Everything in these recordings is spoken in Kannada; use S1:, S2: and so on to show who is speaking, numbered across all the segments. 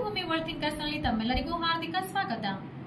S1: ರಂಗಭೂಮಿ ವರ್ಲ್ಡ್ ಥಿಂಕರ್ಸ್ನಲ್ಲಿ ತಮ್ಮೆಲ್ಲರಿಗೂ ಹಾರ್ದಿಕ ಸ್ವಾಗತ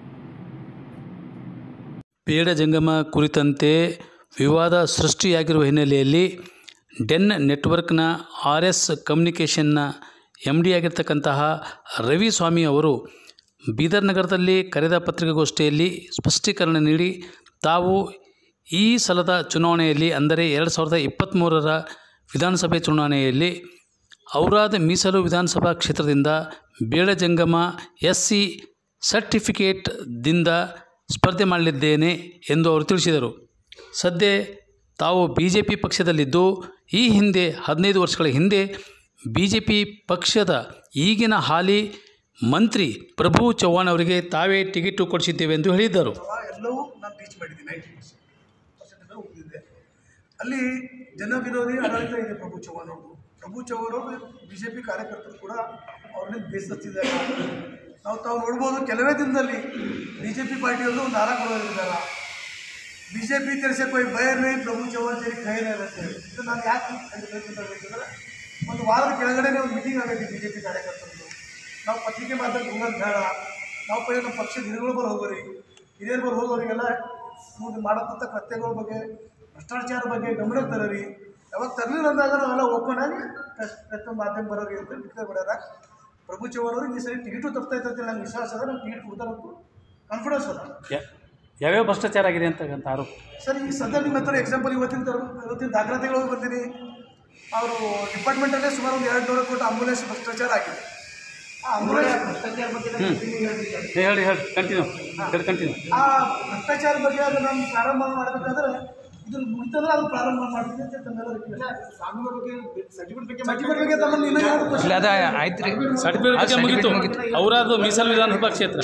S2: ಬೇಡ ಜಂಗಮ ಕುರಿತಂತೆ ವಿವಾದ ಸೃಷ್ಟಿಯಾಗಿರುವ ಹಿನ್ನೆಲೆಯಲ್ಲಿ ಡೆನ್ ನೆಟ್ವರ್ಕ್ನ ಆರ್ ಎಸ್ ಕಮ್ಯುನಿಕೇಷನ್ನ ಎಮ್ ಡಿ ಆಗಿರ್ತಕ್ಕಂತಹ ರವಿ ಸ್ವಾಮಿ ಅವರು ಬೀದರ್ ನಗರದಲ್ಲಿ ಕರೆದ ಪತ್ರಿಕಾಗೋಷ್ಠಿಯಲ್ಲಿ ಸ್ಪಷ್ಟೀಕರಣ ನೀಡಿ ತಾವು ಈ ಸಲದ ಚುನಾವಣೆಯಲ್ಲಿ ಅಂದರೆ ಎರಡು ಸಾವಿರದ ಇಪ್ಪತ್ತ್ಮೂರರ ವಿಧಾನಸಭೆ ಚುನಾವಣೆಯಲ್ಲಿ ಔರಾದ್ ಮೀಸಲು ವಿಧಾನಸಭಾ ಕ್ಷೇತ್ರದಿಂದ ಬೇಡ ಜಂಗಮ ಎಸ್ ಸಿ ಸರ್ಟಿಫಿಕೇಟ್ದಿಂದ ಸ್ಪರ್ಧೆ ಮಾಡಲಿದ್ದೇನೆ ಎಂದು ಅವರು ತಿಳಿಸಿದರು ಸದ್ಯ ತಾವು ಬಿ ಜೆ ಪಿ ಪಕ್ಷದಲ್ಲಿದ್ದು ಈ ಹಿಂದೆ ಹದಿನೈದು ವರ್ಷಗಳ ಹಿಂದೆ ಬಿ ಜೆ ಪಿ ಪಕ್ಷದ ಈಗಿನ ಹಾಲಿ ಮಂತ್ರಿ ಪ್ರಭು ಚವ್ಹಾಣ್ ಅವರಿಗೆ ತಾವೇ ಟಿಕೆಟು ಕೊಡಿಸಿದ್ದೇವೆ ಎಂದು ಹೇಳಿದ್ದರು
S3: ಅಥವಾ ಎಲ್ಲವೂ ನಾನು ರೀಚ್ ಮಾಡಿದ್ದೀನಿ ನೈಂಟಿ ಪರ್ಸೆಂಟ್ ಹೋಗಿದ್ದೆ ಅಲ್ಲಿ ಜನ ವಿರೋಧಿ ಆಡಳಿತ ಇದೆ ಪ್ರಭು ಚವ್ಹಾಣ್ ಅವರು ಪ್ರಭು ಚವ್ಹಾಣ್ ಅವರು ಬಿ ಜೆ ಪಿ ಕಾರ್ಯಕರ್ತರು ಕೂಡ ಅವ್ರನ್ನ ಬೇಸತ್ತಿದ್ದಾರೆ ನಾವು ತಾವು ನೋಡ್ಬೋದು ಕೆಲವೇ ದಿನದಲ್ಲಿ ಬಿ ಜೆ ಪಿ ಪಾರ್ಟಿಯವರು ಒಂದು ಹಾರ ಕೊಡೋರಿದ್ದಾರೆ ಬಿ ಜೆ ಪಿ ತೆರೆಸಕ್ಕೆ ಹೋಗಿ ಬಯರ್ನೇ ಪ್ರಭು ಚವ್ಹಾಣ್ ಸೇರಿ ಕೈನೇ ಅಂತೇಳಿ ಇದು ನಾನು ಯಾಕೆ ಹೇಳ್ಬೇಕು ಅಂತ ಹೇಳ್ಬೇಕಂದ್ರೆ ಒಂದು ವಾರದ ಕೆಳಗಡೆನೇ ಒಂದು ಮೀಟಿಂಗ್ ಆಗೈತಿ ಬಿ ಜೆ ಪಿ ಕಾರ್ಯಕರ್ತರದ್ದು ನಾವು ಪತ್ರಿಕೆ ಮಾತಾಡಿ ಹೋಗೋದು ಬೇಡ ನಾವು ಪೈ ನಮ್ಮ ಪಕ್ಷದ ಹಿರಿಗಳು ಬರೋ ಹೋಗೋರಿ ಹಿರಿಯರು ಬರೋ ಹೋಗೋರಿಗೆಲ್ಲ ಇವ್ರು ಮಾಡತಕ್ಕ ಕೃತ್ಯಗಳ ಬಗ್ಗೆ ಭ್ರಷ್ಟಾಚಾರ ಬಗ್ಗೆ ಗಮನಕ್ಕೆ ತರೋರಿ ಯಾವಾಗ ತರಲಿಲ್ಲ ಅಂದಾಗ ನಾವೆಲ್ಲ ಓಪನ್ ಆಗಿ ಪ್ರತಿ ಮಾಧ್ಯಮ ಬರೋರಿ ಅಂತ ಡಿಕ್ಲೇರ್ ಮಾಡ್ಯಾರ ಪ್ರಭು ಚವ್ಹಾಣ್ ಅವ್ರಿಗೆ ಈ ಸರಿ ಟಿಕೆಟು ತಪ್ತೈತೆ ಅಂತ ನಂಗೆ ವಿಶ್ವಾಸ ಅದ ನಂಗೆ ಟಿಕೆಟ್ ಕೊಡ್ತಾರಂತ ಕಾನ್ಫಿಡೆನ್ಸ್ ಅದ
S2: ಯಾವ್ಯಾವ ಭ್ರಷ್ಟಾಚಾರ ಆಗಿದೆ ಅಂತ ಆರೋಪ
S3: ಸರ್ ಈಗ ಸದ್ಯ ನಿಮ್ಮ ಹತ್ರ ಎಕ್ಸಾಂಪಲ್ ಇವತ್ತಿನ ತರ ಇವತ್ತಿನ ದಾಖಲಾತಿಗಳು ಬಂದಿನಿ ಅವರು ಡಿಪಾರ್ಟ್ಮೆಂಟಲ್ಲೇ ಸುಮಾರು ಒಂದು ಎರಡು ನೂರು ಕೋಟಿ ಆಂಬುಲೆನ್ಸ್ ಭ್ರಷ್ಟಾಚಾರ ಆಗಿದೆ ಆ ಆಂಬುಲೆನ್ಸ್ ಭ್ರಷ್ಟಾಚಾರ ಬಗ್ಗೆ ನಾನು ಹೇಳ್ತೀನಿ, ಹೇಳ್ತೀನಿ.
S2: ಹೇಳಿ ಹೇಳಿ ಕಂಟಿನ್ಯೂ ಹೇಳಿ ಕಂಟಿನ್ಯೂ
S3: ಆ ಭ್ರಷ್ಟಾಚಾರ ಬಗ್ಗೆ ಅದು ನಾನು ಪ್ರಾರಂಭ ಮಾಡಬೇಕಾದ್ರೆ ಇದು ಮುಗಿತಂದ್ರೆ ಅದು ಪ್ರಾರಂಭ ಮಾಡ್ತೀನಿ ಅಂತ ತಮ್ಮೆಲ್ಲ ರಿಕ್ವೆಸ್ಟ್ ಸ್ವಾಮಿಗಳ ಬಗ್ಗೆ ಸರ್ಟಿಫಿಕೇಟ್ ಬಗ್ಗೆ ಸರ್ಟಿಫಿಕೇಟ್ ಬಗ್ಗೆ ತಮ್ಮಲ್ಲಿ ಇನ್ನೂ ಎರಡು question.
S4: ಅದ ಆಯ್ತು ರೀ
S2: ಸರ್ಟಿಫಿಕೇಟ್ ಮುಗಿತು ಅವರಾದ ಮೀಸಲು ವಿಧಾನಸಭಾ ಕ್ಷೇತ್ರ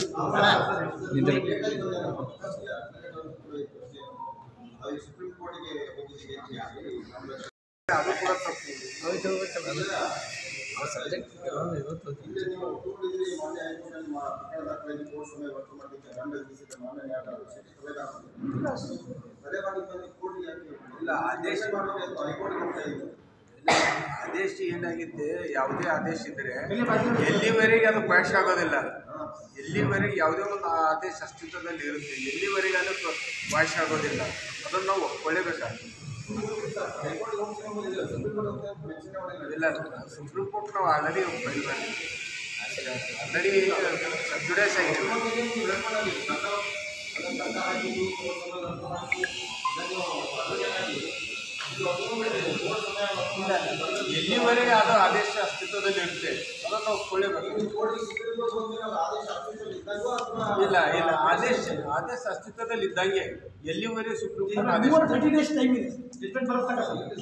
S5: ಇಲ್ಲ ಆದೇಶ ಆದೇಶ ಏನಾಗಿದೆ ಯಾವುದೇ ಆದೇಶ ಇದ್ದರೆ ಎಲ್ಲಿವರೆಗೆ ಅದು ಕ್ವಾಶ್ ಆಗೋದಿಲ್ಲ ಎಲ್ಲಿವರೆಗೆ ಯಾವುದೇ ಒಂದು ಆದೇಶ ಅಸ್ತಿತ್ವದಲ್ಲಿ ಇರುತ್ತೆ ಎಲ್ಲಿವರೆಗೆ ಅದು ಕ್ವಾಶ್ ಆಗೋದಿಲ್ಲ ಅದನ್ನು ನಾವು ಒಪ್ಕೊಳ್ಳೇಬೇಕಾಗ್ತದೆ ಇಲ್ಲ ಸುಪ್ರೀಂ ಕೋರ್ಟ್ ನಾವು ಆಲ್ರೆಡಿ ಆಲ್ರೆಡಿ ಸಬ್ಜುಡೈಸ್ ಆಗಿದೆ ಎಲ್ಲಿವರೆಗೆ ಅದು ಆದೇಶ ಅಸ್ತಿತ್ವದಲ್ಲಿ ಇರುತ್ತೆ ಅದನ್ನು ನಾವು ಒಪ್ಕೊಳ್ಳೇಬೇಕು ಇಲ್ಲ ಇಲ್ಲ ಆದೇಶ ಆದೇಶ ಅಸ್ತಿತ್ವದಲ್ಲಿ ಇದ್ದಂಗೆ ಎಲ್ಲಿವರೆಗೆ ಸುಪ್ರೀಂ ಕೋರ್ಟ್ ಆದೇಶ
S3: ಮೂವತ್ತು ಥರ್ಟಿ ಡೇಸ್ ಟೈಮ್ ಇದೆ ಟ್ರೀಟ್ಮೆಂಟ್ ಬರೋತಕ್ಕ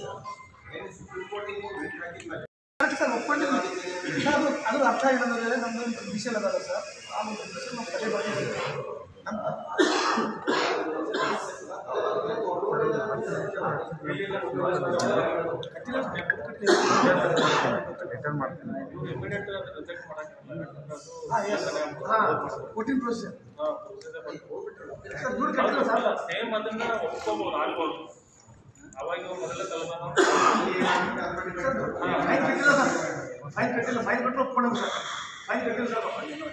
S3: ಕರೆಕ್ಟ್ ಸರ್ ಒಪ್ಕೊಂಡಿದ್ದೀನಿ ಸರ್, ಅದು ಅದ್ರ ಅರ್ಥ ಏನಂದ್ರೆ ನಮ್ದೊಂದು ವಿಷಯ ಅದ ಸರ್ ಆ ಒಂದು ವಿಷಯ ನಾವು ತಲೆ ಬರ್ತಿದ್ದೀವಿ ನಮ್ಮ ಹಾಂ ಎಸ್ ಹಾಂ ಫೋರ್ಟೀನ್ ಪ್ರೊಸೀಜರ್ ಸರ್ ದುಡ್ಡು ಕಟ್ಟಿಲ್ಲ ಸರ್
S6: ಸೇಮ್ ಅದನ್ನ ಒಪ್ಕೋಬಹುದು ಆಗ್ಬೋದು ಅವಾಗ ಮೊದಲ ತಲೆಮಾರು
S3: ಫೈನ್ ಕಟ್ಟಿಲ್ಲ ಸರ್ ಫೈನ್ ಕಟ್ಟಿಲ್ಲ ಫೈನ್ ಕಟ್ಟಲು ಒಪ್ಕೊಂಡು ಸರ್ ಫೈನ್ ಕಟ್ಟಿಲ್ಲ ಸರ್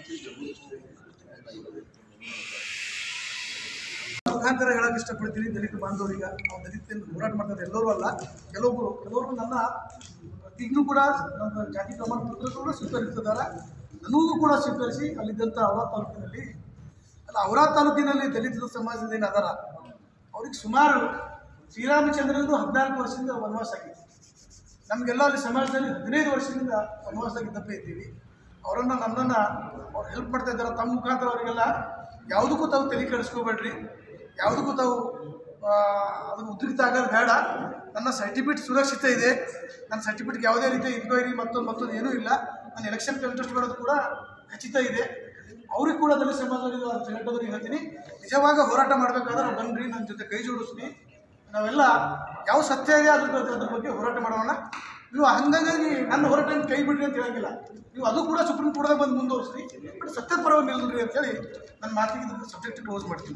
S3: ಮುಖಾಂತರ ಹೇಳಕ್ಕೆ ಇಷ್ಟಪಡ್ತೀನಿ ದಲಿತ ಬಾಂಧವರಿಗೆ ನಾವು ದಲಿತ ಹೋರಾಟ ಮಾಡ್ತಾರೆ ಎಲ್ಲರೂ ಅಲ್ಲ ಕೆಲವೊಬ್ಬರು ಕೆಲವರು ನನ್ನ ಈಗಲೂ ಕೂಡ ನನ್ನ ಜಾತಿ ಪ್ರಮಾಣ ಪತ್ರ ಕೂಡ ಸ್ವೀಕರಿಸಿದ್ದಾರೆ ನನಗೂ ಕೂಡ ಸ್ವೀಕರಿಸಿ ಅಲ್ಲಿದ್ದಂಥ ಔರಾ ತಾಲೂಕಿನಲ್ಲಿ ಅಲ್ಲ ಔರಾ ತಾಲೂಕಿನಲ್ಲಿ ದಲಿತ ಸಮಾಜದ ಏನು ಅದಾರ ಅವ್ರಿಗೆ ಸುಮಾರು ಶ್ರೀರಾಮಚಂದ್ರನಿಗೂ ಹದಿನಾಲ್ಕು ವರ್ಷದಿಂದ ವನವಾಸ ಆಗಿದೆ ನಮಗೆಲ್ಲ ಅಲ್ಲಿ ಸಮಾಜದಲ್ಲಿ ಹದಿನೈದು ವರ್ಷದಿಂದ ವನವಾಸದಾಗಿದ್ದಪ್ಪೇ ಇದ್ದೀವಿ ಅವರನ್ನು ನನ್ನನ್ನು ಅವ್ರು ಹೆಲ್ಪ್ ಮಾಡ್ತಾ ಇದ್ದಾರೆ ತಮ್ಮ ಮುಖಾಂತರ ಅವರಿಗೆಲ್ಲ ಯಾವುದಕ್ಕೂ ತಾವು ತಲೆ ಕೆಡಿಸ್ಕೋಬೇಡ್ರಿ ಯಾವುದಕ್ಕೂ ತಾವು ಆ, ಅದನ್ನು ಉದ್ರಿಕ್ತ ಆಗೋದು ಬೇಡ ನನ್ನ ಸರ್ಟಿಫಿಕೇಟ್ ಸುರಕ್ಷಿತ ಇದೆ ನನ್ನ ಸರ್ಟಿಫಿಕೇಟ್ಗೆ ಯಾವುದೇ ರೀತಿಯ ಇನ್ಕ್ವೈರಿ ಮತ್ತೊಂದು ಮತ್ತೊಂದು ಏನೂ ಇಲ್ಲ ನಾನು ಎಲೆಕ್ಷನ್ ಕಂಟೆಸ್ಟ್ ಮಾಡೋದು ಕೂಡ ಖಚಿತ ಇದೆ ಅವ್ರಿಗೆ ಕೂಡ ದಲಿತ ಸಮಾಜದಲ್ಲಿ ಸಂಘಟನೆದವ್ರಿಗೆ ಹೇಳ್ತೀನಿ ನಿಜವಾಗ ಹೋರಾಟ ಮಾಡಬೇಕಾದ್ರೆ ಬನ್ನಿರಿ ನನ್ನ ಜೊತೆ ಕೈ ಜೋಡಿಸ್ತೀನಿ ನಾವೆಲ್ಲ ಯಾವ ಸತ್ಯ ಇದೆ ಅದ್ರ ಬಗ್ಗೆ ಅದ್ರ ಬಗ್ಗೆ ಹೋರಾಟ ಮಾಡೋಣ ನೀವು ಹಂಗಾಗಿ ನನ್ನ ಹೋರಾಟ ಕೈ ಬಿಡ್ರಿ ಅಂತ ಹೇಳಂಗಿಲ್ಲ ನೀವು ಅದು ಕೂಡ ಸುಪ್ರೀಂ ಕೋರ್ಟ್ದಾಗ ಬಂದು ಮುಂದುವರಿಸ್ರಿ ಬಟ್ ಸತ್ಯದ ಪರವಾಗಿ ನಿಲ್ರಿ ಅಂತೇಳಿ ನನ್ನ ಮಾತಿಗೆ ಸಬ್ಜೆಕ್ಟ್ ಕ್ಲೋಸ್ ಮಾಡ್ತೀನಿ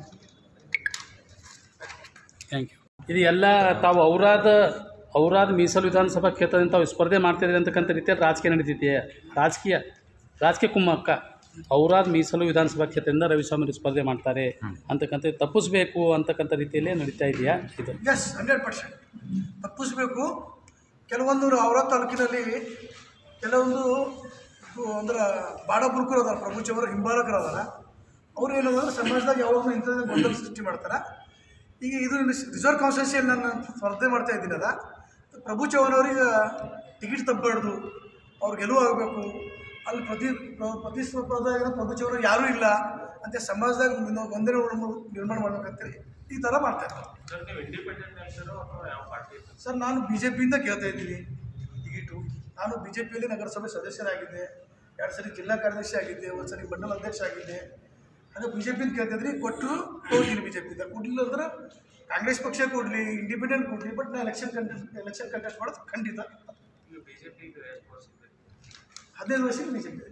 S2: ಥ್ಯಾಂಕ್ ಯು ಇದು ಎಲ್ಲ ತಾವು ಔರಾದ ಔರಾದ ಮೀಸಲು ವಿಧಾನಸಭಾ ಕ್ಷೇತ್ರದಿಂದ ತಾವು ಸ್ಪರ್ಧೆ ಮಾಡ್ತಿದ್ದೀರಿ ಅಂತಕ್ಕಂಥ ರೀತಿಯಲ್ಲಿ ರಾಜಕೀಯ ನಡೀತಿದೆಯಾ ರಾಜಕೀಯ ರಾಜಕೀಯ ಕುಮ್ಮಕ್ಕ ಔರಾದ್ ಮೀಸಲು ವಿಧಾನಸಭಾ ಕ್ಷೇತ್ರದಿಂದ ರವಿಸ್ವಾಮಿ ಸ್ಪರ್ಧೆ ಮಾಡ್ತಾರೆ ಅಂತಕ್ಕಂಥ ತಪ್ಪಿಸ್ಬೇಕು ಅಂತಕ್ಕಂಥ ರೀತಿಯಲ್ಲೇ ನಡೀತಾ ಇದೆಯಾ ಇದು
S3: ಎಸ್ ಹಂಡ್ರೆಡ್ ಪರ್ಸೆಂಟ್ ತಪ್ಪಿಸ್ಬೇಕು ಕೆಲವೊಂದು ಅವರ ತಾಲೂಕಿನಲ್ಲಿ ಕೆಲವೊಂದು ಇದು ಅಂದ್ರೆ ಬಾಡ ಬುರುಕರು ಅದಾರ ಪ್ರಭುಚವರು ಹಿಂಬಾಲಕರು ಅದಾರ ಅವ್ರು ಏನಂದ್ರೆ ಸಮಾಜದಾಗ ಯಾವಾಗಲೂ ಇಂಥದ್ದು ಗೊಂದಲ ಸೃಷ್ಟಿ ಮಾಡ್ತಾರೆ ಈಗ ಇದು ರಿಸರ್ವ್ ಕಾನ್ಸ್ಟಿಟ್ಯೂಷನ್ ನಾನು ಸ್ಪರ್ಧೆ ಮಾಡ್ತಾ ಇದ್ದೀನಲ್ಲ ಪ್ರಭು ಚೌಹಾಣವ್ರಿಗೆ ಟಿಕೆಟ್ ತಪ್ಪಬಾರ್ದು ಅವ್ರು ಗೆಲುವು ಆಗಬೇಕು ಅಲ್ಲಿ ಪ್ರತಿ ಪ್ರ- ಪ್ರತಿಸ್ಪರ್ಧಾಗ ಪ್ರಭು ಚೌಹಾಣ್ ಯಾರೂ ಇಲ್ಲ ಅಂತ ಸಮಾಜದಾಗ ಒಂದು- ಒಂದೇ ನಿರ್ಮಾಣ ಮಾಡ್ಬೇಕಂತೇಳಿ ಈ ಥರ ಮಾಡ್ತಾ ಇದ್ದಾರೆ
S6: ಸರ್ ನೀವು ಇಂಡಿಪೆಂಡೆಂಟ್ ಆಗ್ತಾರೋ ಅಥವಾ ಯಾವ ಪಾರ್ಟಿ
S3: ಸರ್ ನಾನು ಬಿ ಜೆ ಪಿಯಿಂದ ಕೇಳ್ತಾ ಇದ್ದೀನಿ ಟಿಕೆಟು ನಾನು ಬಿ ಜೆ ಪಿಯಲ್ಲಿ ನಗರಸಭೆ ಸದಸ್ಯರಾಗಿದ್ದೆ ಎರಡು ಸರಿ ಜಿಲ್ಲಾ ಕಾರ್ಯದರ್ಶಿ ಆಗಿದ್ದೆ ಒಂದು ಸರಿ ಮಂಡಲ ಅಧ್ಯಕ್ಷ ಆಗಿದ್ದೆ ಹಾಗೆ ಬಿ ಜೆ ಪಿಯಿಂದ ಕೇಳ್ತಿದ್ರಿ ಕೊಟ್ಟರು ಹೋಗ್ತೀನಿ ಬಿ ಜೆ ಪಿಯಿಂದ ಕೊಡಲಿಲ್ಲ ಅಂದ್ರೆ ಕಾಂಗ್ರೆಸ್ ಪಕ್ಷ ಕೊಡಲಿ ಇಂಡಿಪೆಂಡೆಂಟ್ ಕೊಡಲಿ ಬಟ್ ನಾನು ಎಲೆಕ್ಷನ್ ಕಂಟೆಸ್ಟ್ ಎಲೆಕ್ಷನ್ ಕಂಟೆಸ್ಟ್ ಮಾಡೋದು ಖಂಡಿತ
S6: ಈಗ ಬಿಜೆಪಿಗೆ ಎಷ್ಟು ವರ್ಷ ಇದೆ
S3: ಹದಿನೈದು ವರ್ಷಕ್ಕೆ B J P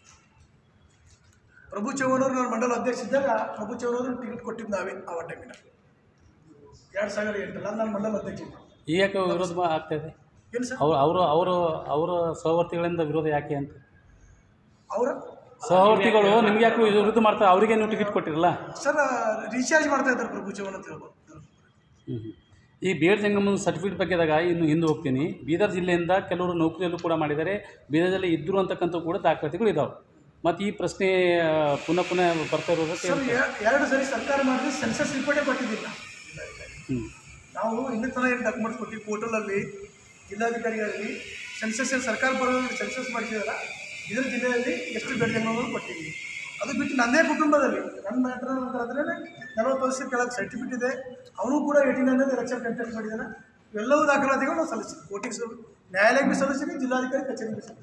S3: Prabhu Chauhan ಅವರು ನಾನು ಮಂಡಲ ಅಧ್ಯಕ್ಷ ಇದ್ದಾಗ ಪ್ರಭು ಚೌಹಾಣ್ ಅವರು ಟಿಕೆಟ್ ಕೊಟ್ಟಿದ್ದು ನಾವೇ ಆ ಟೈಮಿನ ಎರಡು ಸಾವಿರ ಎಂಟಲ್ಲ ನಾನು ಮಂಡಲ ಅಧ್ಯಕ್ಷ ಇದ್ದೆ
S2: ಈ ಯಾಕೆ ವಿರೋಧ ಮಾ- ಆಗ್ತಾ ಇದೆ
S3: ಏನು ಸರ್
S2: ಅವ್ರು ಅವರು ಅವರು ಅವರ ಸಹವರ್ತಿಗಳಿಂದ ವಿರೋಧ ಯಾಕೆ ಅಂತ
S3: ಅವರ
S2: ಸಹವರ್ತಿಗಳು ನಿಮ್ಗೆ ಯಾಕೆ ವಿರೋಧ ಮಾಡ್ತಾರೆ ಅವರಿಗೆ ನೀವು ಟಿಕೆಟ್ ಕೊಟ್ಟಿರಲ್ಲ
S3: ಸರ್ ರೀಚಾರ್ಜ್ ಮಾಡ್ತಾ ಇದ್ದಾರೆ ಪ್ರಭು ಚೌಹಾಣ್ ಅಂತ ಹೇಳ್ಬೋದು
S2: ಈ ಬಿ ಎಡ್ ಜಂಗಮದ ಸರ್ಟಿಫಿಕೇಟ್ ಬಗ್ಗೆದಾಗ ಇನ್ನು ಹಿಂದೆ ಹೋಗ್ತೀನಿ ಬೀದರ್ ಜಿಲ್ಲೆಯಿಂದ ಕೆಲವರು ನೌಕರಿಯಲ್ಲೂ ಕೂಡ ಮಾಡಿದ್ದಾರೆ ಬೀದರ್ದಲ್ಲಿ ಇದ್ದರು ಅಂತಕ್ಕಂಥ ಕೂಡ ದಾಖಲಾತಿಗಳು ಇದ್ದಾವೆ ಮತ್ತು ಈ ಪ್ರಶ್ನೆ ಆ, ಪುನಃ ಪುನಃ ಬರ್ತಾ ಇರೋದಕ್ಕೆ
S3: ಸರ್ ಎ- ಎರಡು ಸರಿ ಸರ್ಕಾರ ಮಾಡಿದ್ರೆ ಸೆನ್ಸಸ್ ರಿಪೋರ್ಟೇ ಕೊಟ್ಟಿದ್ದಿಲ್ಲ
S2: ಹ್ಞೂ
S3: ನಾವು ಇನ್ನೂ ತನಕ ಏನು ಡಾಕ್ಯುಮೆಂಟ್ಸ್ ಕೊಟ್ಟಿವಿ ಪೋರ್ಟಲಲ್ಲಿ ಜಿಲ್ಲಾಧಿಕಾರಿಗಳಲ್ಲಿ ಸೆನ್ಸಸ್ ಏನು ಸರ್ಕಾರ ಬರೋದು ಸೆನ್ಸಸ್ ಮಾಡಿಸಿದಾರ ಇದರ ಜಿಲ್ಲೆಯಲ್ಲಿ ಎಷ್ಟು ಬೆಳೆ ಅನ್ನೋದನ್ನು ಕೊಟ್ಟಿವಿ ಅದು ಬಿಟ್ಟು ನನ್ನೇ ಕುಟುಂಬದಲ್ಲಿ ನನ್ನ ಮ್ಯಾಟ್ರ್ ಅಂತಂದ್ರೆ ನಲವತ್ತು ವರ್ಷ ಕೆಳಗೆ ಸರ್ಟಿಫಿಕೇಟ್ ಇದೆ ಅವನು ಕೂಡ ಏಯ್ಟಿ ನೈನಲ್ಲಿ ಎಲೆಕ್ಷನ್ ಕಂಟೆಕ್ಟ್ ಮಾಡಿದ್ದಾನೆ ಇವೆಲ್ಲವೂ ದಾಖಲಾತಿಗಳು ನಾವು ಸಲ್ಲಿಸ್ತೀವಿ ಕೋರ್ಟಿಗೆ ಸಲ್ ನ್ಯಾಯಾಲಯಕ್ಕೆ ಸಲ್ಲಿಸ್ತೀವಿ ಜಿಲ್ಲಾಧಿಕಾರಿ ಕಚೇರಿಗೆ ಸಲ್ಲಿಸ್ತೀವಿ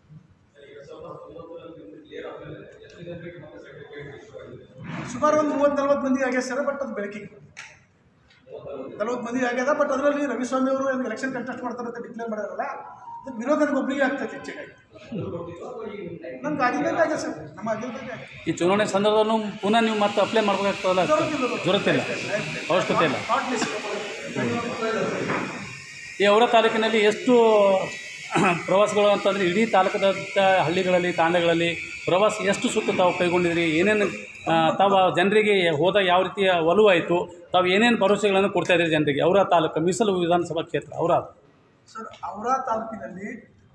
S3: ಸುಮಾರು ಒಂದು ಮೂವತ್ತು ನಲ್ವತ್ತು ಮಂದಿ ಆಗ್ಯಾದ ಸರ್ ಬಟ್ ಅದು ಬೆಳಕಿಗೆ ನಲ್ವತ್ತು ಮಂದಿ ಆಗ್ಯದ ಬಟ್ ಅದರಲ್ಲಿ ರವಿಸ್ವಾಮಿ ಅವರು ಏನು ಎಲೆಕ್ಷನ್ ಕಂಟೆಸ್ಟ್ ಮಾಡ್ತಾರೆ ಅಂತ ಡಿಕ್ಲೇರ್ ಮಾಡ್ಯಾರಲ್ಲ ಅದು ವಿರೋಧ ನನಗೊಬ್ಬರಿಗೆ ಆಗ್ತೈತೆ ಹೆಚ್ಚಿಗಾಗಿ ನಮ್ಮ ಗಾಡಿನಲ್ಲಿ ಆಗ್ಯದ ಸರ್ ನಮ್ಮ ಆಗಿಲ್ದಂಗೆ
S2: ಈ ಚುನಾವಣೆ ಸಂದರ್ಭದಲ್ಲೂ ಪುನಃ ನೀವು ಮತ್ತೆ ಅಪ್ಲೈ ಮಾಡಬೇಕಾಗ್ತದಲ್ಲ ಜೊರತಿಲ್ಲ ಅವಶ್ಯಕತೆ ಇಲ್ಲ ಈ ಅವರ ತಾಲೂಕಿನಲ್ಲಿ ಎಷ್ಟು ಪ್ರವಾಸಗಳು ಅಂತಂದರೆ ಇಡೀ ತಾಲೂಕದ ಹಳ್ಳಿಗಳಲ್ಲಿ ತಾಂಡಗಳಲ್ಲಿ ಪ್ರವಾಸ ಎಷ್ಟು ಸುತ್ತು ತಾವು ಕೈಗೊಂಡಿದ್ರಿ ಏನೇನು ಆ, ತಾವು ಜನರಿಗೆ ಹೋದಾಗ ಯಾವ ರೀತಿಯ ಒಲವಾಯಿತು ತಾವು ಏನೇನು ಭರವಸೆಗಳನ್ನು ಕೊಡ್ತಾ ಇದ್ದೀರಿ ಜನರಿಗೆ ಅವರ ತಾಲೂಕು ಮೀಸಲು ವಿಧಾನಸಭಾ ಕ್ಷೇತ್ರ ಅವರ
S3: ಸರ್ ಅವರ ತಾಲೂಕಿನಲ್ಲಿ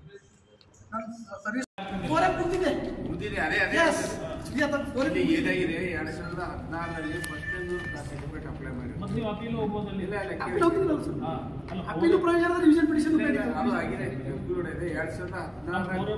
S3: ನನ್ನ ಸರ್ವಿಸ್ ಫೋರೇ ಕೂತಿದೆ
S5: ಮುಗಿದಿದೆ ಅದೇ ಅದೇ
S3: Yes. ಈ ಅದ ಫೋರೇ
S5: ಇಲ್ಲಿ ಏನಾಗಿದೆ ಎರಡ್ ಸಾವಿರದ ಹದಿನಾರರಲ್ಲಿ ಫಸ್ಟ್ ಟೈಮ್ ಸರ್ಟಿಫಿಕೇಟ್ ಅಪ್ಲೈ ಮಾಡಿ ಇಲ್ಲ ಇಲ್ಲ
S3: ಅಪ್ಪೀಲ್
S5: ಕೇಳಿ.
S3: ಹೋಗಿದ್ದಿಲ್ಲ ಸರ್ ಅಪ್ಪೀಲು ಪ್ರಯೋಜನ ರಿವಿಷನ್ ಪಿಟಿಷನ್
S5: ಇಲ್ಲ, ಇಲ್ಲ, ಅದು ಆಗಿದೆ ಅಪ್ರೂವ್ಡ್ ಇದೆ ಎರಡ್ ಸಾವಿರದ ಹದಿನಾರರಲ್ಲಿ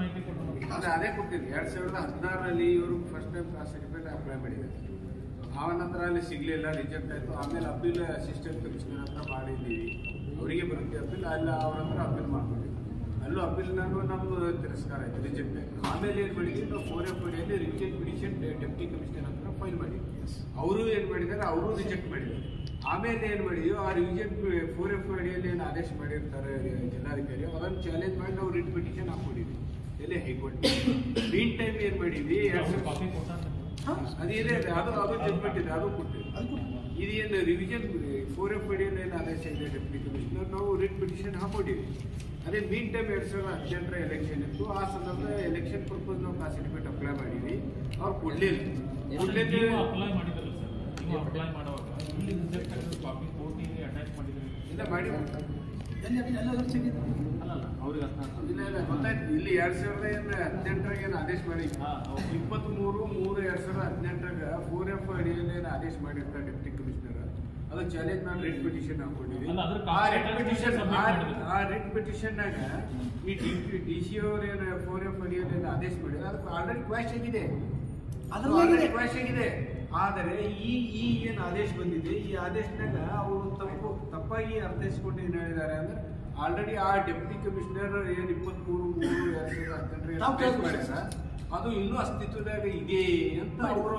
S5: ಅದೇ ಅದೇ ಕೊಟ್ಟಿದ್ದು ಎರಡ್ ಸಾವಿರದ ಹದಿನಾರರಲ್ಲಿ ಇವರು first time caste certificate apply ಮಾಡಿದ್ದಾರೆ ಆ ನಂತರ ಅಲ್ಲಿ ಸಿಗ್ಲಿಲ್ಲ ರಿಜೆಕ್ಟ್ ಆಯ್ತು ಆಮೇಲೆ ಅಪೀಲ್ ಅಸಿಸ್ಟೆಂಟ್ ಕಮಿಷನರ್ ಹತ್ರ ಮಾಡಿದ್ದೀವಿ ಅವರಿಗೆ ಬರುತ್ತೆ ಅಪೀಲ್ ಅಲ್ಲ ಅವ್ರ ಹತ್ರ ಅಪೀಲ್ ಮಾಡ್ಕೊಂಡಿದ್ವಿ ಅಲ್ಲೂ ಅಪೀಲ್ ನಾನು ನಮ್ದು ತಿರಸ್ಕಾರ ಆಯ್ತು ರಿಜೆಕ್ಟ್ ಆಯ್ತು ಆಮೇಲೆ ಏನು ಮಾಡಿದ್ವಿ ನಾವು ಫೋರ್ ಎಫ್ ಡಿಯಲ್ಲಿ ರಿಜೆಕ್ಟ್ ಪಿಟಿಷನ್ ಡೆಪ್ಟಿ ಕಮಿಷನರ್ ಹತ್ರ ಫೈಲ್ ಮಾಡಿದ್ವಿ ಅವರು ಏನು ಮಾಡಿದ್ದಾರೆ ಅವರು ರಿಜೆಕ್ಟ್ ಮಾಡಿದ್ದಾರೆ ಆಮೇಲೆ ಏನು ಮಾಡಿದ್ವಿ ಆ ರಿವಿಷನ್ ಫೋರ್ ಎಫ್ ಅಡಿಯಲ್ಲಿ ಏನು ಆದೇಶ ಮಾಡಿರ್ತಾರೆ ಜಿಲ್ಲಾಧಿಕಾರಿ ಅದನ್ನು ಚಾಲೆಂಜ್ ಮಾಡಿ ನಾವು ರಿಟ್ ಪಿಟಿಷನ್ ಹಾಕೊಂಡಿದ್ವಿ ಎಲ್ಲಿ ಹೈಕೋರ್ಟ್ ಮೀನ್ ಟೈಮ್ ಏನು ಮಾಡಿದ್ವಿ ಎರಡ್ ಸಾವಿರದ ಅದೇನೇ ಇದೆ ಅದು ಅದು ಜಡ್ಮೆಂಟ್ ಇದೆ ಅದು ಕೊಟ್ಟಿದೆ ಇದೇನು ರಿವಿಷನ್ ಫೋರ್ ಎಫ್ ಅಡಿಯಲ್ಲಿ ಏನು ಆದೇಶ ಇದೆ ಡೆಪ್ಟಿ ಕಮಿಷನರ್ ನಾವು ರಿಟ್ ಪಿಟಿಷನ್ ಹಾಕೊಂಡಿವಿ ಅದೇ ಮೀನ್ ಟೈಮ್ ಎರಡ್ ಸಾವಿರದ ಹದಿನೆಂಟರ ಎಲೆಕ್ಷನ್ ಇತ್ತು ಆ ಸಂದರ್ಭದಲ್ಲಿ ಎಲೆಕ್ಷನ್ ಪರ್ಪಸ್ ನಾವು ಕಾಸ್ಟ್ ಸರ್ಟಿಫಿಕೇಟ್ ಅಪ್ಲೈ ಮಾಡಿದ್ವಿ ಅವ್ರು ಕೊಡ್ಲಿಲ್ಲ ಕೊಡ್ಲಿಲ್ಲ
S6: ಅಪ್ಲೈ ಮಾಡಿದ್ರಲ್ಲ ಸರ್ ನೀವು ಅಪ್ಲೈ ಮಾಡುವಾಗ ಇಲ್ಲಿ ರಿಜೆಕ್ಟ್ ಆಗಿರೋ ಕಾಪಿ ಕೋರ್ಟಿಗೆ ಅಟ್ಯಾಚ್ ಮಾಡಿದ್ರಿ
S5: ಇಲ್ಲ ಮಾಡಿ
S3: ಎಲ್ಲಿ ಎಲ್ಲ ಚೆಕ್
S6: ಅಲ್ಲಲ್ಲ ಅವ್ರಿಗೆ ಅರ್ಥ ಆಗ್ತದೆ.
S5: ಇಲ್ಲ ಇಲ್ಲ ಗೊತ್ತಾಯ್ತು ಇಲ್ಲಿ ಎರಡ್ ಸಾವಿರದ ಏನು ಹದಿನೆಂಟರಾಗ ಏನು ಆದೇಶ ಮಾಡಿ
S6: ಹಾ, ಹೌದು.
S5: ಇಪ್ಪತ್ತ್ ಮೂರು ಮೂರು ಎರಡ್ ಸಾವಿರದ ಹದಿನೆಂಟರಾಗ ಫೋರ್ ಎಫ್ ಅಡಿಯಲ್ಲಿ ಏನು ಆದೇಶ ಮಾಡಿರ್ತಾರೆ ಡೆಪ್ಟಿ ಕಮಿಷನರ್ ಅದು ಚಾಲೆಂಜ್ ಮಾಡಿ ರಿಟ್ ಪಿಟಿಷನ್ ಹಾಕೊಂಡಿದ್ವಿ
S6: ಅಲ್ಲ, ಅದ್ರ
S5: ಆ
S6: copy
S5: writ
S6: attachment
S5: petition
S6: submit ಮಾಡಿದ್ರು.
S5: ಆ ರಿಟ್ ಪಿಟಿಷನ್ನಾಗ ಈ ಡಿ ಡಿ ಸಿ ಅವರು ಏನು ಫೋರ್ ಎಫ್ ಅಡಿಯಲ್ಲಿ ಏನು ಆದೇಶ ಮಾಡಿದ್ರೆ ಅದಕ್ಕೆ ಆಲ್ರೆಡಿ ಕ್ವಾಶ್ ಆಗಿದೆ
S3: ಅದ್ರಲ್ಲೇ ಇದೆ.
S5: ಕ್ವಾಶ್ ಆಗಿದೆ ಆದರೆ ಈ ಈ ಏನು ಆದೇಶ ಬಂದಿದೆ ಈ ಆದೇಶನಾಗ ಅವರು ತಪ್ಪು ತಪ್ಪಾಗಿ ಅರ್ಥೈಸ್ಕೊಂಡು ಏನು ಹೇಳಿದ್ದಾರೆ ಅಂದ್ರೆ ಆಲ್ರೆಡಿ ಆ ಡೆಪ್ಟಿ ಕಮಿಷನರ್ ಏನು ಇಪ್ಪತ್ಮೂರು ಮೂರು ಎರಡ್ ಸಾವಿರದ ಹದಿನೆಂಟರಲ್ಲಿ
S3: ನಾವು
S5: ಆದೇಶ
S3: ಕೇಳ್ತೀವಿ
S5: ಮಾಡ್ಯಾರ, ಅದು ಇನ್ನೂ ಅಸ್ತಿತ್ವದಾಗ ಇದೆ ಅಂತ ಅವರು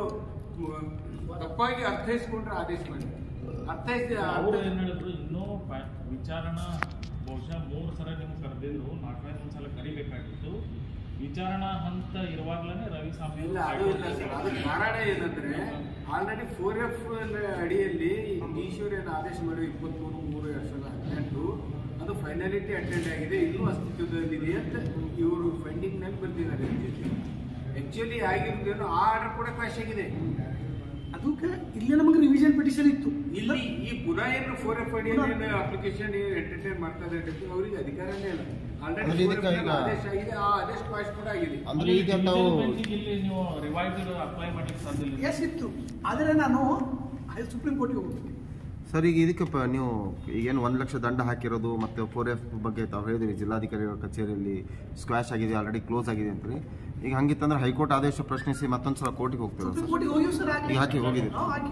S5: ತಪ್ಪಾಗಿ ಅರ್ಥೈಸ್ಕೊಂಡ್ರೆ ಆದೇಶ ಮಾಡಿದ್ದಾರೆ ಅರ್ಥೈಸಿ
S6: ಅವ್ರು ಏನ್ ಹೇಳಿದ್ರು ಇನ್ನೂ ಪ್ಯಾ- ವಿಚಾರಣಾ ಬಹುಶಃ ಮೂರು ಸಲ ನಿಮ್ಗೆ ಕರೆದಿದ್ರು ನಾಲ್ಕೈದು ಒಂದ್ಸಲ ಕರಿಬೇಕಾಗಿತ್ತು ವಿಚಾರಣಾ ಹಂತ ಇರುವಾಗಲೇ ರವಿ ಸ್ವಾಮಿ
S5: ಇಲ್ಲ ಅದು ಇಲ್ಲ ಸರ್ ಅದು ಕಾರಣ ಏನಂದ್ರೆ ಆಲ್ರೆಡಿ ಫೋರ್ ಎಫ್ ಅಡಿಯಲ್ಲಿ ಈಶ್ವರ್ ಏನು ಆದೇಶ ಮಾಡಿ ಇಪ್ಪತ್ಮೂರು ಮೂರು ಎರಡ್ ಸಾವಿರದ ಹದಿನೆಂಟು ಅದು ಫೈನಾಲಿಟಿ ಅಟೆಂಡ್ ಆಗಿದೆ ಇನ್ನೂ ಅಸ್ತಿತ್ವದಲ್ಲಿದೆ ಅಂತ ಇವರು ಫೈಂಡಿಂಗ್ ನಲ್ಲಿ ಬಂದಿದ್ದಾರೆ ಆಕ್ಚುಲಿ ಆಗಿರೋದೇನೋ ಆ ಆರ್ಡರ್ ಕೂಡ ಕ್ವಾಶ್ ಆಗಿದೆ
S3: ಅದಕ್ಕೆ ಇಲ್ಲೇ ನಮಗೆ ರಿವಿಷನ್ ಪಿಟಿಷನ್ ಇತ್ತು
S5: ಇಲ್ಲಿ ಈ ಪುನಃ ಏನು four F I application entertain ಮಾಡ್ತಾ ಇದ್ದಾರೆ ಅವರಿಗೆ ಅಧಿಕಾರನೇ ಇಲ್ಲ
S4: ಅಂದ್ರೆ
S5: ಆಲ್ರೆಡಿ
S4: ಇದಕ್ಕೆ ಈಗ-
S5: ಆದೇಶ ಆಗಿದೆ ಆ ಆದೇಶ ಕ್ವಾಶ್ ಕೂಡ ಆಗಿದೆ
S4: ಅಂದ್ರೆ ಈಗ ತಾವು
S6: ಇಲ್ಲಿ ನೀವು ರಿವೈಸ್ ಅಪ್ಲೈ ಮಾಡ್ಲಿಕ್ಕೆ ಸಾಧ್ಯ ಇಲ್ಲ
S3: ಎಸ್ ಇತ್ತು ಆದರೆ ನಾನು ಹೈ ಸುಪ್ರೀಂ ಕೋರ್ಟ್ಗೆ ಹೋಗ್ತೀನಿ
S4: ಸರ್ ಈಗ ಇದಕ್ಕೆ ಪ- ನೀವು ಈಗೇನು ಒಂದು ಲಕ್ಷ ದಂಡ ಹಾಕಿರೋದು ಮತ್ತು ಫೋರ್ ಎಫ್ ಬಗ್ಗೆ ತಾವು ಹೇಳಿದ್ರಿ ಜಿಲ್ಲಾಧಿಕಾರಿಗಳ ಕಚೇರಿಯಲ್ಲಿ ಸ್ಕ್ವಾಶ್ ಆಗಿದೆ ಆಲ್ರೆಡಿ ಕ್ಲೋಸ್ ಆಗಿದೆ ಅಂತ್ರಿ ಈಗ ಹಂಗಿತ್ತಂದ್ರೆ ಹೈಕೋರ್ಟ್ ಆದೇಶ ಪ್ರಶ್ನಿಸಿ ಮತ್ತೊಂದು ಸಲ ಕೋರ್ಟಿಗೆ ಹೋಗ್ತೀರಾ
S3: ಸುಪ್ರೀಂ
S4: ಸರ್
S3: ಕೋರ್ಟ್ಗೆ ಹೋಗಿ ಸರ್
S4: ಈಗ ಹಾಕಿ ಹೋಗಿದ್ದೀರಿ.
S3: ನಾವು ಹಾಕಿ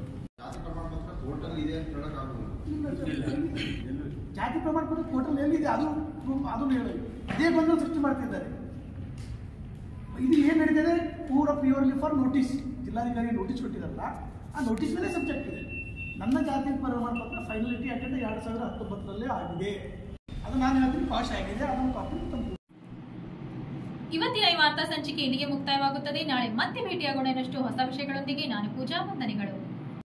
S3: ಜಾತಿ ಪ್ರಮಾಣ ಪತ್ರ ಕೋರ್ಟಲ್ಲಿ ಎಲ್ಲಿದೆ ಅದು ಅದು ಹೇಳಿ ಇದೇ ಗೊಂದಲ ಸೃಷ್ಟಿ ಮಾಡ್ತಿದ್ದಾರೆ ಇದು ಏನು ನಡೀತಿದೆ ಪೂರ ಪ್ಯೂರ್ಲಿ ಫಾರ್ ನೋಟಿಸ್ ಜಿಲ್ಲಾಧಿಕಾರಿ ನೋಟಿಸ್ ಕೊಟ್ಟಿದ್ದಾರಲ್ಲ ಆ ನೋಟಿಸ್ ಮೇಲೆ ಸಬ್ಜೆಕ್ಟ್ ಇದೆ ನನ್ನ ಜಾತಿ ಪ್ರಮಾಣ ಪತ್ರ ಫೈನಲಿಟಿ ಅಟೆಂಡ್ ಎರಡು ಸಾವಿರದ ಹತ್ತೊಂಬತ್ತರಲ್ಲೇ ಆಗಿದೆ ಅದು ನಾನು ಹೇಳ್ತೀನಿ ಪಾಸ್ ಆಗಿದೆ ಅದನ್ನು ಕಾಪಿ ತಂದು
S1: ಇವತ್ತಿನ ಈ ವಾರ್ತಾ ಸಂಚಿಕೆ ಇಲ್ಲಿಗೆ ಮುಕ್ತಾಯವಾಗುತ್ತದೆ ನಾಳೆ ಮತ್ತೆ ಭೇಟಿಯಾಗೋಣ ಇನ್ನಷ್ಟು ಹೊಸ ವಿಷಯಗಳೊಂದಿಗೆ ನಾನು ಪೂಜಾ ವಂದನೆಗಳು